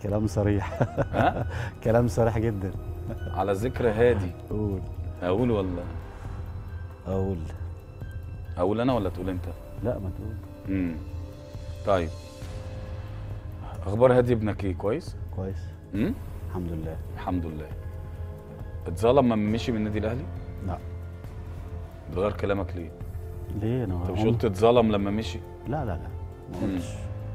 كلام صريح ها كلام صريح جدا على ذكر هادي قول اقول ولا اقول اقول انا ولا تقول انت لا ما تقول امم طيب اخبار هادي ابنك ايه كويس كويس امم الحمد لله الحمد لله اتظلم لما مشي من النادي الاهلي لا بتغير كلامك ليه ليه انا انت مش هم- قلت اتظلم لما مشي لا لا لا ما مم. قلتش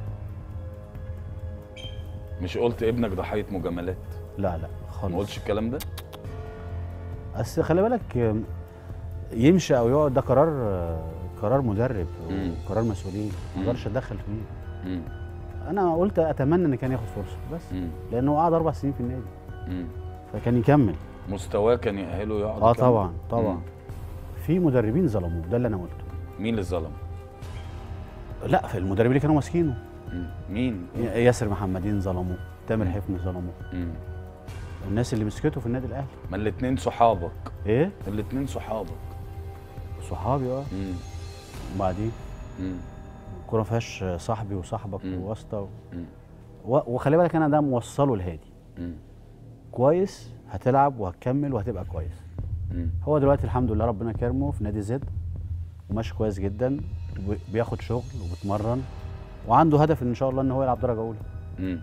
مش قلت ابنك ضحيه مجاملات لا لا خالص ما قلتش الكلام ده بس خلي بالك آم، يمشي او يقعد ده قرار آه، قرار مدرب مم. وقرار مسؤولين ما مم. اقدرش اتدخل فيه امم انا قلت اتمنى ان كان ياخد فرصه بس امم لانه قعد اربع سنين في النادي امم فكان يكمل مستواه كان يأهله يقعد اه يكمل؟ طبعا طبعا مم. في مدربين ظلموه ده اللي انا قلته مين اللي ظلم لا في المدربين اللي كانوا ماسكينه مم. مين ي- ياسر محمدين ظلموه تامر مم. حفني ظلموه مم. الناس اللي مسكته في النادي الاهلي ما الاتنين صحابك ايه الاتنين صحابك صحابي اه مم. وبعدين مم. الكوره ما فيهاش صاحبي وصاحبك مم. وواسطه و... مم. و- وخلي بالك انا ده موصله لهادي مم. كويس هتلعب وهتكمل وهتبقى كويس مم. هو دلوقتي الحمد لله ربنا كرمه في نادي زد وماشي كويس جدا وب- بياخد شغل وبيتمرن وعنده هدف ان شاء الله ان هو يلعب درجه اولى مم.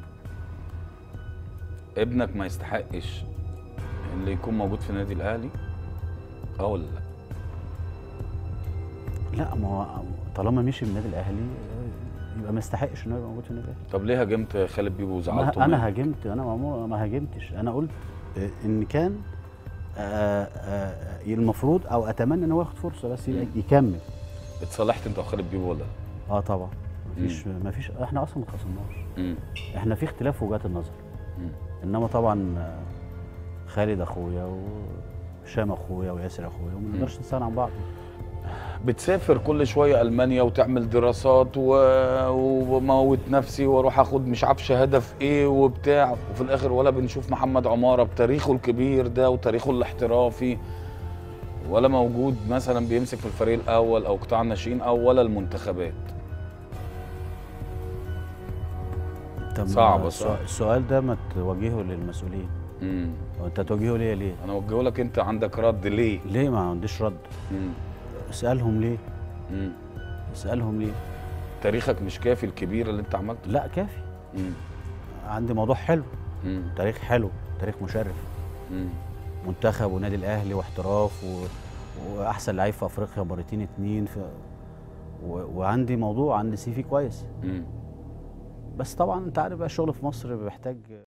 ابنك ما يستحقش اللي يكون موجود في النادي الاهلي اه ولا لا لا ما هو طالما مشي من النادي الاهلي آه، يبقى ما يستحقش انه يبقى موجود في النادي الاهلي طب ليه هاجمت خالد بيبو وزعلته ما انا منه؟ هاجمت انا ما ما هاجمتش انا قلت آه، ان كان آه، آه، المفروض او اتمنى ان هو ياخد فرصه بس يبقى مم. يكمل اتصالحت انت وخالد بيبو ولا لا؟ اه طبعا مفيش مفيش احنا اصلا ما اتخاصمناش مم. احنا في اختلاف في وجهات النظر مم. انما طبعا آه، خالد اخويا وهشام اخويا وياسر اخويا وما نقدرش نستغنى عن بعض بتسافر كل شويه المانيا وتعمل دراسات و... وموت نفسي واروح اخد مش عارف شهاده في ايه وبتاع وفي الاخر ولا بنشوف محمد عماره بتاريخه الكبير ده وتاريخه الاحترافي ولا موجود مثلا بيمسك في الفريق الاول او قطاع الناشئين او ولا المنتخبات طب صعبة، السؤ- صح. السؤال ده ما توجهه للمسؤولين امم وانت توجهه ليه ليه انا اوجهه لك انت عندك رد ليه ليه ما عنديش رد مم. اسالهم ليه مم. اسالهم ليه تاريخك مش كافي الكبير اللي انت عملته لا كافي مم. عندي موضوع حلو مم. تاريخ حلو تاريخ مشرف مم. منتخب ونادي الاهلي واحتراف و... واحسن لعيب في افريقيا مرتين اتنين في... و... وعندي موضوع عندي سي في كويس مم. بس طبعا انت عارف بقى الشغل في مصر بيحتاج